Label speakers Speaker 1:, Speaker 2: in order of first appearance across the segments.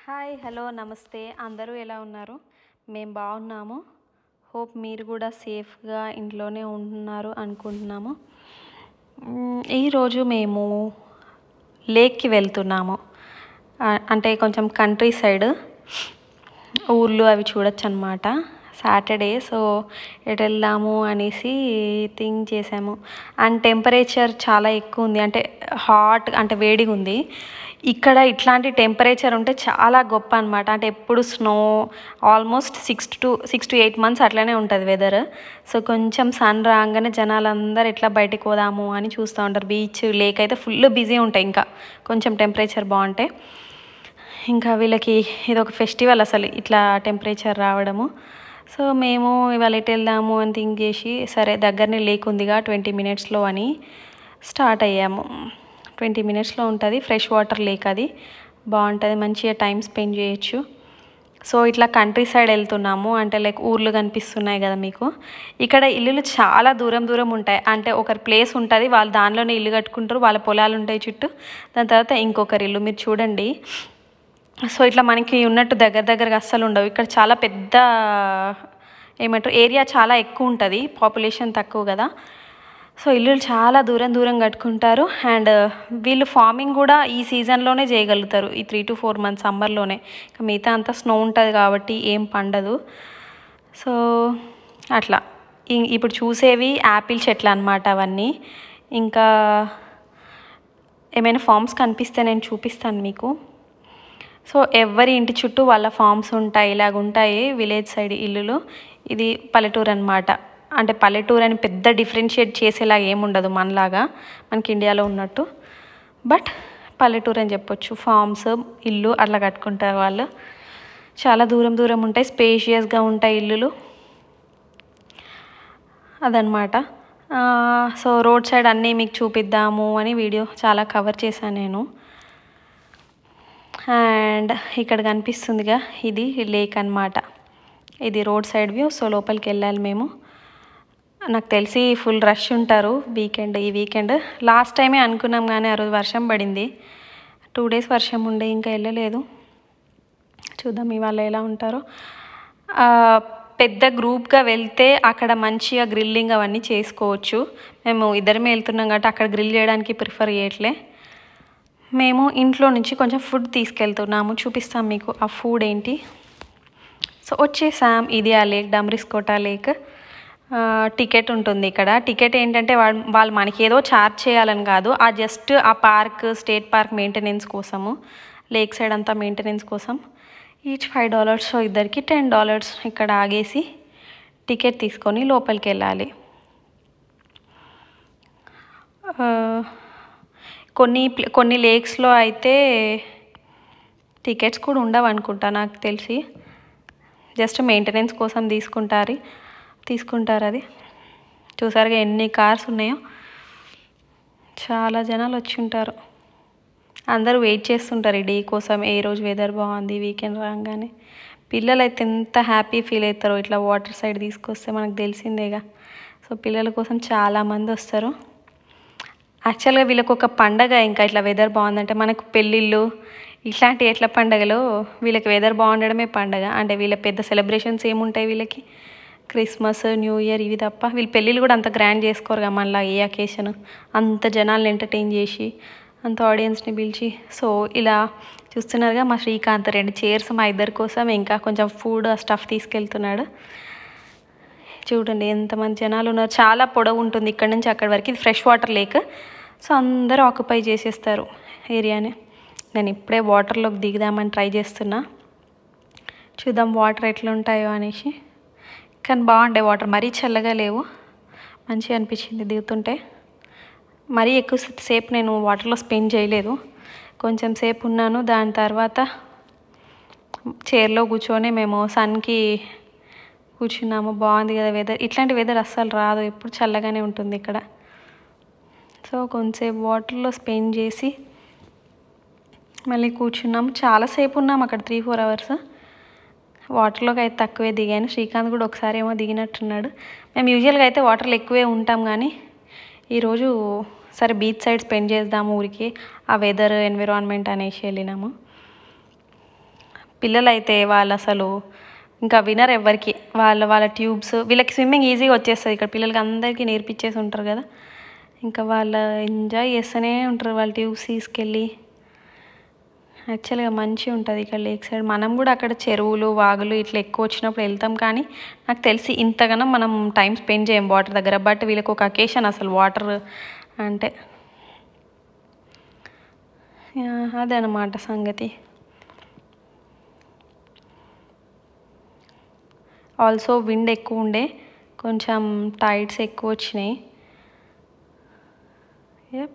Speaker 1: hi hello నమస్తే అందరూ ఎలా ఉన్నారు మేము బాగున్నాము హోప్ మీరు కూడా సేఫ్గా ఇంట్లోనే ఉంటున్నారు అనుకుంటున్నాము మ్, ఈరోజు మేము లేక్కి వెళ్తున్నాము ఆ, అంటే కొంచెం కంట్రీ సైడ్ ఊర్లు అవి చూడొచ్చు అనమాట సాటర్డే సో ఎటు వెళ్దాము అనేసి థింక్ చేసాము అండ్ టెంపరేచర్ చాలా ఎక్కువ ఉంది అంటే హాట్ అంటే వేడిగా ఉంది ఇక్కడ ఇట్లాంటి టెంపరేచర్ ఉంటే చాలా గొప్ప అనమాట అంటే ఎప్పుడు snow almost six to six to eight months అట్లనే ఉంటుంది వెదర్ సో కొంచెం సన్ రాగానే జనాలందరూ ఎట్లా బయటికి పోదాము అని చూస్తూ ఉంటారు బీచ్ లేక్ అయితే ఫుల్ బిజీ ఉంటాయి ఇంకా కొంచెం టెంపరేచర్ బాగుంటే ఇంకా వీళ్ళకి ఇది ఒక ఫెస్టివల్ అసలు ఇట్లా టెంపరేచర్ రావడము సో మేము ఇవాళ ఎటు వెళ్దాము అని థింక్ చేసి సరే దగ్గరనే లేక్ ఉందిగా ట్వంటీ మినిట్స్లో అని స్టార్ట్ అయ్యాము ట్వంటీ మినిట్స్లో ఉంటుంది ఫ్రెష్ వాటర్ లేక్ అది బాగుంటుంది మంచిగా టైం స్పెండ్ చేయొచ్చు సో ఇట్లా కంట్రీ సైడ్ వెళ్తున్నాము అంటే లైక్ ఊర్లు కనిపిస్తున్నాయి కదా మీకు ఇక్కడ ఇల్లులు చాలా దూరం దూరం ఉంటాయి అంటే ఒకరి ప్లేస్ ఉంటుంది వాళ్ళు దానిలోనే ఇల్లు కట్టుకుంటారు వాళ్ళ పొలాలు ఉంటాయి చుట్టూ దాని తర్వాత ఇంకొకరి ఇల్లు మీరు చూడండి సో ఇట్లా మనకి ఉన్నట్టు దగ్గర దగ్గరగా అస్సలు ఉండవు ఇక్కడ చాలా పెద్ద ఏమంటారు ఏరియా చాలా ఎక్కువ ఉంటుంది పాపులేషన్ తక్కువ కదా సో ఇల్లులు చాలా దూరం దూరం కట్టుకుంటారు అండ్ వీళ్ళు ఫార్మింగ్ కూడా ఈ సీజన్లోనే చేయగలుగుతారు ఈ త్రీ టు ఫోర్ మంత్స్ సమ్మర్లోనే ఇంకా మిగతా అంతా స్నో ఉంటుంది కాబట్టి ఏం పండదు సో అట్లా ఇ- ఇప్పుడు చూసేవి యాపిల్ చెట్లు అనమాట అవన్నీ ఇంకా ఏమైనా ఫామ్స్ కనిపిస్తే నేను చూపిస్తాను మీకు సో ఎవరి ఇంటి చుట్టూ వాళ్ళ ఫామ్స్ ఉంటాయి ఇలాగ ఉంటాయి విలేజ్ సైడ్ ఇల్లులు ఇది పల్లెటూరు అనమాట అంటే పల్లెటూరు అని పెద్ద డిఫరెన్షియేట్ చేసేలాగా ఏముండదు మనలాగా మనకి ఇండియాలో ఉన్నట్టు బట్ పల్లెటూరు అని చెప్పొచ్చు ఫామ్స్ ఇల్లు అట్లా కట్టుకుంటారు వాళ్ళు చాలా దూరం దూరం ఉంటాయి స్పేషియస్గా ఉంటాయి ఇల్లులు అదనమాట ఆ, సో రోడ్ సైడ్ అన్నీ మీకు చూపిద్దాము అని వీడియో చాలా కవర్ చేశాను నేను అండ్ ఇక్కడ కనిపిస్తుందిగా ఇది లేక్ అన్నమాట ఇది రోడ్ సైడ్ వ్యూ సో లోపలికి వెళ్ళాలి మేము నాకు తెలిసి ఫుల్ రష్ ఉంటారు వీకెండ్ ఈ వీకెండ్ లాస్ట్ టైమే అనుకున్నాం కానీ ఆ రోజు వర్షం పడింది టూ డేస్ వర్షం ఉండే ఇంకా వెళ్ళలేదు చూద్దాం ఇవాళ ఎలా ఉంటారో ఆ, పెద్ద గ్రూప్గా వెళ్తే అక్కడ మంచిగా గ్రిల్లింగ్ అవన్నీ చేసుకోవచ్చు మేము ఇద్దరమే వెళ్తున్నాం కాబట్టి అక్కడ గ్రిల్ చేయడానికి ప్రిఫర్ చేయట్లే మేము ఇంట్లో నుంచి కొంచెం ఫుడ్ తీసుకెళ్తున్నాము చూపిస్తాం మీకు ఆ ఫుడ్ ఏంటి సో వచ్చేసాం ఇది ఆ లేక్ డమ్రిస్కోటా లేక్ ఆ, టికెట్ ఉంటుంది ఇక్కడ టికెట్ ఏంటంటే వాళ్ళు వాళ్ళు మనకి ఏదో ఛార్జ్ చేయాలని కాదు ఆ జస్ట్ ఆ పార్క్ స్టేట్ పార్క్ మెయింటెనెన్స్ కోసము లేక్ సైడ్ అంతా మెయింటెనెన్స్ కోసం ఈచ్ ఫైవ్ డాలర్స్ సో ఇద్దరికి టెన్ డాలర్స్ ఇక్కడ ఆగేసి టికెట్ తీసుకొని లోపలికి వెళ్ళాలి ఆ, కొన్ని ప్ల- కొన్ని లేక్స్లో అయితే టికెట్స్ కూడా ఉండవు అనుకుంటా నాకు తెలిసి జస్ట్ మెయింటెనెన్స్ కోసం తీసుకుంటారు తీసుకుంటారు అది చూసారుగా ఎన్ని కార్స్ ఉన్నాయో చాలా జనాలు వచ్చి ఉంటారు అందరూ వెయిట్ చేస్తుంటారు ఈ డే కోసం ఏ రోజు వెదర్ బాగుంది వీకెండ్ రాగానే పిల్లలు అయితే ఎంత హ్యాపీ ఫీల్ అవుతారో ఇట్లా వాటర్ సైడ్ తీసుకొస్తే మనకు తెలిసిందేగా సో పిల్లల కోసం చాలామంది వస్తారు యాక్చువల్గా వీళ్ళకి ఒక పండగ ఇంకా ఇట్లా వెదర్ బాగుందంటే మనకు పెళ్ళిళ్ళు ఇట్లాంటి ఎట్ల పండగలో వీళ్ళకి వెదర్ బాగుండడమే పండగ అంటే వీళ్ళ పెద్ద సెలబ్రేషన్స్ ఏముంటాయి వీళ్ళకి క్రిస్మస్ న్యూ ఇయర్ ఇవి తప్ప వీళ్ళ పెళ్ళిళ్ళు కూడా అంత గ్రాండ్ చేసుకోరు కదా మనలా ఏ అకేషన్ అంత జనాల్ని ఎంటర్టైన్ చేసి అంత ఆడియన్స్ని పిలిచి సో ఇలా చూస్తున్నారుగా మా శ్రీకాంత్ రెండు చైర్స్ మా ఇద్దరి కోసం ఇంకా కొంచెం ఫుడ్ స్టఫ్ తీసుకెళ్తున్నాడు చూడండి ఎంతమంది జనాలు ఉన్నారు చాలా పొడవు ఉంటుంది ఇక్కడ నుంచి అక్కడి వరకు ఇది ఫ్రెష్ వాటర్ లేక్ సో అందరూ ఆక్యుపై చేసేస్తారు ఏరియాని నేను ఇప్పుడే వాటర్లోకి దిగుదామని ట్రై చేస్తున్నా చూద్దాం వాటర్ ఎట్లా ఉంటాయో అనేసి కానీ బాగుండే వాటర్ మరీ చల్లగా లేవు మంచిగా అనిపించింది దిగుతుంటే మరీ ఎక్కువ సేపు నేను వాటర్లో స్పెండ్ చేయలేదు కొంచెం సేపు ఉన్నాను దాని తర్వాత చైర్లో కూర్చొని మేము సన్కి కూర్చున్నాము బాగుంది కదా వెదర్ ఇట్లాంటి వెదర్ అస్సలు రాదు ఎప్పుడు చల్లగానే ఉంటుంది ఇక్కడ సో కొంచెంసేపు వాటర్లో స్పెండ్ చేసి మళ్ళీ కూర్చున్నాం చాలాసేపు ఉన్నాం అక్కడ త్రీ ఫోర్ అవర్స్ వాటర్లోకి అయితే తక్కువే దిగాను శ్రీకాంత్ కూడా ఒకసారి ఏమో దిగినట్టున్నాడు మేము యూజువల్గా అయితే వాటర్లో ఎక్కువే ఉంటాం కానీ ఈరోజు సరే బీచ్ సైడ్ స్పెండ్ చేద్దాము ఊరికి ఆ వెదర్ ఎన్విరాన్మెంట్ అనేసి వెళ్ళినాము పిల్లలు అయితే వాళ్ళు అసలు ఇంకా వినర్ ఎవరికి వాళ్ళ వాళ్ళ ట్యూబ్స్ వీళ్ళకి స్విమ్మింగ్ ఈజీగా వచ్చేస్తుంది ఇక్కడ పిల్లలకి అందరికీ నేర్పించేసి ఉంటారు కదా ఇంకా వాళ్ళ ఎంజాయ్ చేస్తూనే ఉంటారు వాళ్ళ ట్యూబ్స్ తీసుకెళ్ళి యాక్చువల్గా మంచిగా ఉంటుంది ఇక్కడ లేక్ సైడ్ మనం కూడా అక్కడ చెరువులు వాగులు ఇట్లా ఎక్కువ వచ్చినప్పుడు వెళ్తాం కానీ నాకు తెలిసి ఇంతగానో మనం టైం స్పెండ్ చేయం వాటర్ దగ్గర బట్ వీళ్ళకి ఒక అకేషన్ అసలు వాటర్ అంటే యా, అదనమాట సంగతి ఆల్సో విండ్ ఎక్కువ ఉండే కొంచెం టైడ్స్ ఎక్కువ వచ్చినాయి యప్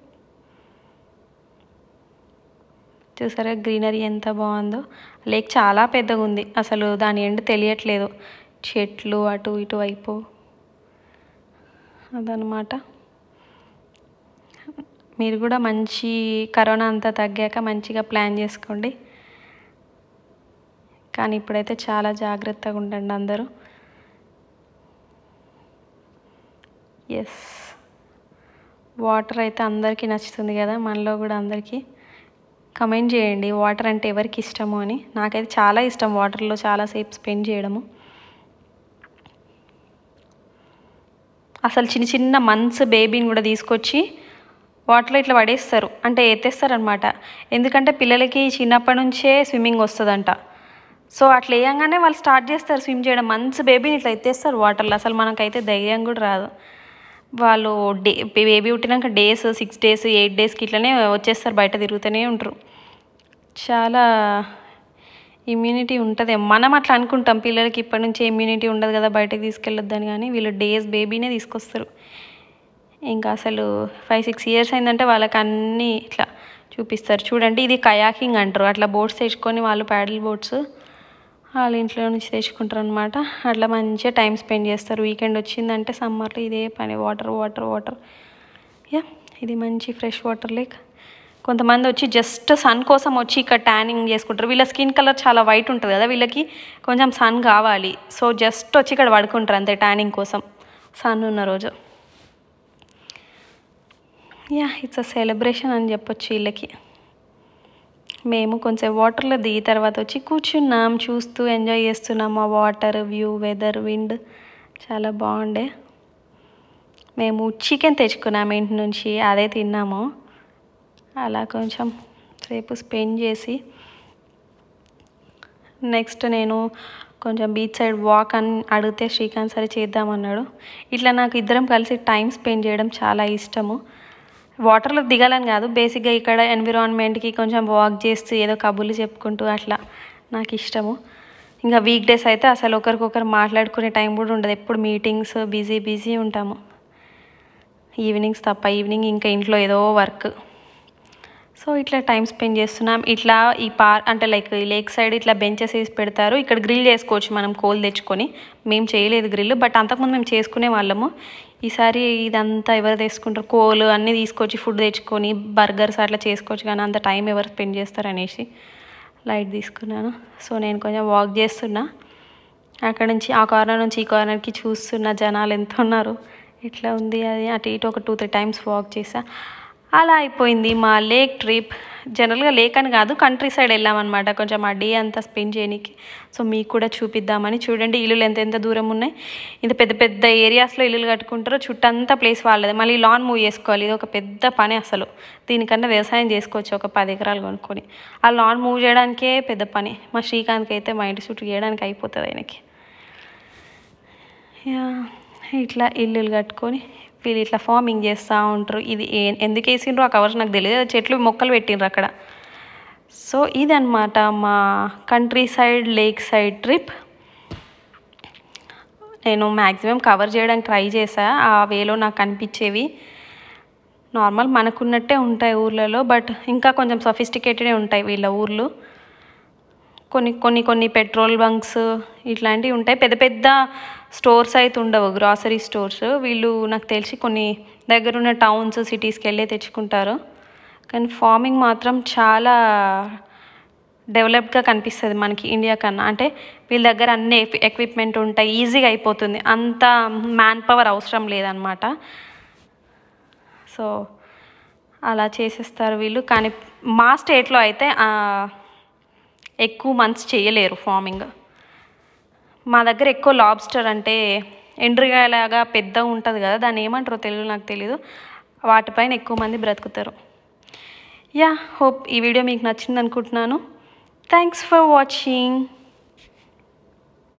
Speaker 1: చూసారా గ్రీనరీ ఎంత బాగుందో లేక్ చాలా పెద్దగా ఉంది అసలు దాని ఎండ్ తెలియట్లేదు చెట్లు అటు ఇటు వైపు అదనమాట మీరు కూడా మంచి కరోనా అంతా తగ్గాక మంచిగా ప్లాన్ చేసుకోండి కానీ ఇప్పుడైతే చాలా జాగ్రత్తగా ఉండండి అందరూ ఎస్ వాటర్ అయితే అందరికీ నచ్చుతుంది కదా మనలో కూడా అందరికీ కమెంట్ చేయండి వాటర్ అంటే ఎవరికి ఇష్టమో అని నాకైతే చాలా ఇష్టం వాటర్లో చాలాసేపు స్పెండ్ చేయడము అసలు చిన్న చిన్న మంత్స్ బేబీని కూడా తీసుకొచ్చి వాటర్లో ఇట్లా పడేస్తారు అంటే ఎత్తేస్తారనమాట ఎందుకంటే పిల్లలకి చిన్నప్పటి నుంచే స్విమ్మింగ్ వస్తుందంట సో అట్లా వేయంగానే వాళ్ళు స్టార్ట్ చేస్తారు స్విమ్ చేయడం మంత్స్ బేబీని ఇట్లా ఎత్తేస్తారు వాటర్లో అసలు మనకైతే ధైర్యం కూడా రాదు వాళ్ళు డే బేబీ పుట్టినాక డేస్ సిక్స్ డేస్ ఎయిట్ డేస్కి ఇట్లనే వచ్చేస్తారు బయట తిరుగుతూనే ఉంటారు చాలా ఇమ్యూనిటీ ఉంటుంది మనం అట్లా అనుకుంటాం పిల్లలకి ఇప్పటి నుంచి ఇమ్యూనిటీ ఉండదు కదా బయటకు తీసుకెళ్ళొద్దని కానీ వీళ్ళు డేస్ బేబీనే తీసుకొస్తారు ఇంకా అసలు ఫైవ్ సిక్స్ ఇయర్స్ అయిందంటే వాళ్ళకి అన్నీ ఇట్లా చూపిస్తారు చూడండి ఇది కయాకింగ్ అంటారు అట్లా బోట్స్ తెచ్చుకొని వాళ్ళు ప్యాడిల్ బోట్స్ వాళ్ళ ఇంట్లో నుంచి తెచ్చుకుంటారు అనమాట అట్లా మంచిగా టైం స్పెండ్ చేస్తారు వీకెండ్ వచ్చిందంటే సమ్మర్లో ఇదే పని వాటర్ వాటర్ వాటర్ యా ఇది మంచి ఫ్రెష్ వాటర్ లేక్ కొంతమంది వచ్చి జస్ట్ సన్ కోసం వచ్చి ఇక్కడ ట్యానింగ్ చేసుకుంటారు వీళ్ళ స్కిన్ కలర్ చాలా వైట్ ఉంటుంది కదా వీళ్ళకి కొంచెం సన్ కావాలి సో జస్ట్ వచ్చి ఇక్కడ పడుకుంటారు అంతే ట్యానింగ్ కోసం సన్ ఉన్న రోజు యా ఇట్స్ అ సెలబ్రేషన్ అని చెప్పొచ్చు వీళ్ళకి మేము కొంచెం వాటర్లో దిగి తర్వాత వచ్చి కూర్చున్నాం చూస్తూ ఎంజాయ్ చేస్తున్నాం ఆ వాటర్ వ్యూ వెదర్ విండ్ చాలా బాగుండే మేము చికెన్ తెచ్చుకున్నాము ఇంటి నుంచి అదే తిన్నాము అలా కొంచెం సేపు స్పెండ్ చేసి నెక్స్ట్ నేను కొంచెం బీచ్ సైడ్ వాక్ అని అడిగితే శ్రీకాంత్ సరే చేద్దామన్నాడు ఇట్లా నాకు ఇద్దరం కలిసి టైం స్పెండ్ చేయడం చాలా ఇష్టము వాటర్లో దిగాలని కాదు బేసిక్గా ఇక్కడ ఎన్విరాన్మెంట్కి కొంచెం వాక్ చేస్తూ ఏదో కబుర్లు చెప్పుకుంటూ అట్లా నాకు ఇష్టము ఇంకా వీక్ డేస్ అయితే అసలు ఒకరికొకరు మాట్లాడుకునే టైం కూడా ఉండదు ఎప్పుడు మీటింగ్స్ బిజీ బిజీ ఉంటాము ఈవినింగ్స్ తప్ప ఈవినింగ్ ఇంకా ఇంట్లో ఏదో వర్క్ సో ఇట్లా టైం స్పెండ్ చేస్తున్నాం ఇట్లా ఈ పార్ అంటే లైక్ ఈ లేక్ సైడ్ ఇట్లా బెంచెస్ వేసి పెడతారు ఇక్కడ గ్రిల్ చేసుకోవచ్చు మనం కోల్ తెచ్చుకొని మేము చేయలేదు గ్రిల్ బట్ అంతకుముందు మేము చేసుకునే వాళ్ళము ఈసారి ఇదంతా ఎవరు తెచ్చుకుంటారు కోల్ అన్నీ తీసుకొచ్చి ఫుడ్ తెచ్చుకొని బర్గర్స్ అట్లా చేసుకోవచ్చు కానీ అంత టైం ఎవరు స్పెండ్ చేస్తారు అనేసి లైట్ తీసుకున్నాను సో నేను కొంచెం వాక్ చేస్తున్నా అక్కడ నుంచి ఆ కార్నర్ నుంచి ఈ కార్నర్కి చూస్తున్న జనాలు ఎంత ఉన్నారు ఇట్లా ఉంది అది అటు ఇటు ఒక టూ త్రీ టైమ్స్ వాక్ చేసా అలా అయిపోయింది మా లేక్ ట్రిప్ జనరల్గా లేక్ అని కాదు కంట్రీ సైడ్ వెళ్ళామన్నమాట కొంచెం ఆ డే అంతా స్పెండ్ చేయడానికి సో మీకు కూడా చూపిద్దామని చూడండి ఇల్లులు ఎంత ఎంత దూరం ఉన్నాయి ఇంత పెద్ద పెద్ద ఏరియాస్లో ఇల్లులు కట్టుకుంటారో చుట్టంతా ప్లేస్ వాళ్ళది మళ్ళీ లాన్ మూవ్ చేసుకోవాలి ఇది ఒక పెద్ద పని అసలు దీనికన్నా వ్యవసాయం చేసుకోవచ్చు ఒక పది ఎకరాలు కొనుక్కొని ఆ లాన్ మూవ్ చేయడానికే పెద్ద పని మా శ్రీకాంత్కి అయితే మా ఇంటి చుట్టూ చేయడానికి అయిపోతుంది ఆయనకి యా ఇట్లా ఇల్లులు కట్టుకొని వీళ్ళు ఇట్లా ఫార్మింగ్ చేస్తూ ఉంటారు ఇది ఏ- ఎందుకు వేసిండ్రో ఆ కవర్స్ నాకు తెలియదు అది చెట్లు మొక్కలు పెట్టిండ్రు అక్కడ సో ఇదన్నమాట మా country side lake side trip నేను మ్యాక్సిమం కవర్ చేయడానికి ట్రై చేశా ఆ వేలో నాకు అనిపించేవి నార్మల్ మనకున్నట్టే ఉంటాయి ఊర్లలో బట్ ఇంకా కొంచెం సఫిస్టికేటెడే ఉంటాయి వీళ్ళ ఊర్లు కొన్ని కొన్ని కొన్ని పెట్రోల్ బంక్స్ ఇట్లాంటివి ఉంటాయి పెద్ద పెద్ద స్టోర్స్ అయితే ఉండవు గ్రాసరీ స్టోర్స్ వీళ్ళు నాకు తెలిసి కొన్ని దగ్గరున్న టౌన్స్ సిటీస్కి వెళ్ళే తెచ్చుకుంటారు కానీ ఫార్మింగ్ మాత్రం చాలా డెవలప్డ్గా కనిపిస్తుంది మనకి ఇండియా కన్నా అంటే వీళ్ళ దగ్గర అన్ని ఎక్విప్మెంట్ ఉంటాయి ఈజీగా అయిపోతుంది అంత మ్యాన్ పవర్ అవసరం లేదనమాట సో అలా చేసేస్తారు వీళ్ళు కానీ మా స్టేట్లో అయితే ఆ, ఎక్కువ మంత్స్ చేయలేరు ఫార్మింగ్ మా దగ్గర ఎక్కువ లాబ్స్టర్ అంటే ఎండ్రిగాయలాగా పెద్దగా ఉంటుంది కదా దాన్ని ఏమంటారో తెలుగు నాకు తెలీదు వాటిపైన ఎక్కువ మంది బ్రతుకుతారు యా హోప్ ఈ వీడియో మీకు నచ్చింది అనుకుంటున్నాను థ్యాంక్స్ ఫర్ వాచింగ్